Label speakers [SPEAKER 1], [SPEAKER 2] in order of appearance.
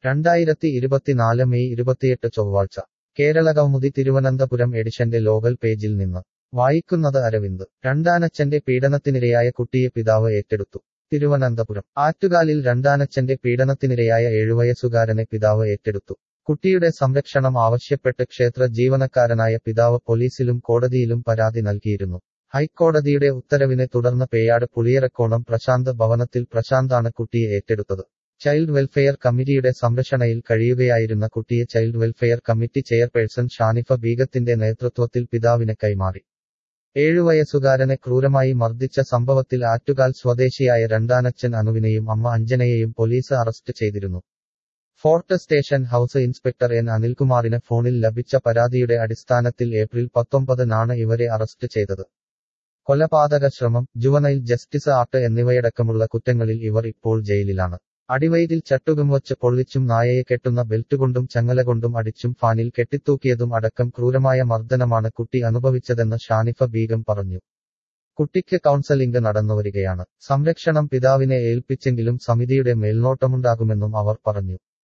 [SPEAKER 1] രണ്ടായിരത്തി ഇരുപത്തിനാല് മെയ് ഇരുപത്തിയെട്ട് ചൊവ്വാഴ്ച കേരള കൗമുദി തിരുവനന്തപുരം എഡിഷന്റെ ലോകൽ പേജിൽ നിന്ന് വായിക്കുന്നത് അരവിന്ദ് രണ്ടാനച്ഛന്റെ പീഡനത്തിനിരയായ കുട്ടിയെ പിതാവ് ഏറ്റെടുത്തു തിരുവനന്തപുരം ആറ്റുകാലിൽ രണ്ടാനച്ഛന്റെ പീഡനത്തിനിരയായ ഏഴുവയസ്സുകാരനെ പിതാവ് ഏറ്റെടുത്തു കുട്ടിയുടെ സംരക്ഷണം ആവശ്യപ്പെട്ട് ക്ഷേത്ര ജീവനക്കാരനായ പിതാവ് പോലീസിലും കോടതിയിലും പരാതി നൽകിയിരുന്നു ഹൈക്കോടതിയുടെ ഉത്തരവിനെ തുടർന്ന് പേയാട് പുളിയറക്കോണം പ്രശാന്ത് ഭവനത്തിൽ പ്രശാന്താണ് കുട്ടിയെ ഏറ്റെടുത്തത് ചൈൽഡ് വെൽഫെയർ കമ്മിറ്റിയുടെ സംരക്ഷണയിൽ കഴിയുകയായിരുന്ന കുട്ടിയെ child welfare committee chairperson Shanifa ബീഗത്തിന്റെ നേതൃത്വത്തിൽ പിതാവിന് കൈമാറി ഏഴുവയസ്സുകാരനെ ക്രൂരമായി മർദ്ദിച്ച സംഭവത്തിൽ ആറ്റുകാൽ സ്വദേശിയായ രണ്ടാനച്ഛൻ അനുവിനെയും അമ്മ അഞ്ജനയെയും പോലീസ് അറസ്റ്റ് ചെയ്തിരുന്നു fort station house inspector N അനിൽകുമാറിന് ഫോണിൽ ലഭിച്ച പരാതിയുടെ അടിസ്ഥാനത്തിൽ ഏപ്രിൽ പത്തൊമ്പതിനാണ് ഇവരെ അറസ്റ്റ് ചെയ്തത് കൊലപാതക ശ്രമം ജുവനൈൽ ജസ്റ്റിസ് ആക്ട് എന്നിവയടക്കമുള്ള കുറ്റങ്ങളിൽ ഇവർ ഇപ്പോൾ ജയിലിലാണ് അടിവയറ്റിൽ ചട്ടുകം വച്ച് പൊള്ളിച്ചും നായയെ കെട്ടുന്ന ബെൽറ്റുകൊണ്ടും ചങ്ങലകൊണ്ടും അടിച്ചും ഫാനിൽ കെട്ടിത്തൂക്കിയതും അടക്കം ക്രൂരമായ മർദ്ദനമാണ് കുട്ടി അനുഭവിച്ചതെന്ന് ഷാനിഫ ബീഗം പറഞ്ഞു കുട്ടിക്ക് കൗൺസലിംഗ് നടന്നുവരികയാണ് സംരക്ഷണം പിതാവിനെ ഏൽപ്പിച്ചെങ്കിലും സമിതിയുടെ മേൽനോട്ടമുണ്ടാകുമെന്നും അവർ പറഞ്ഞു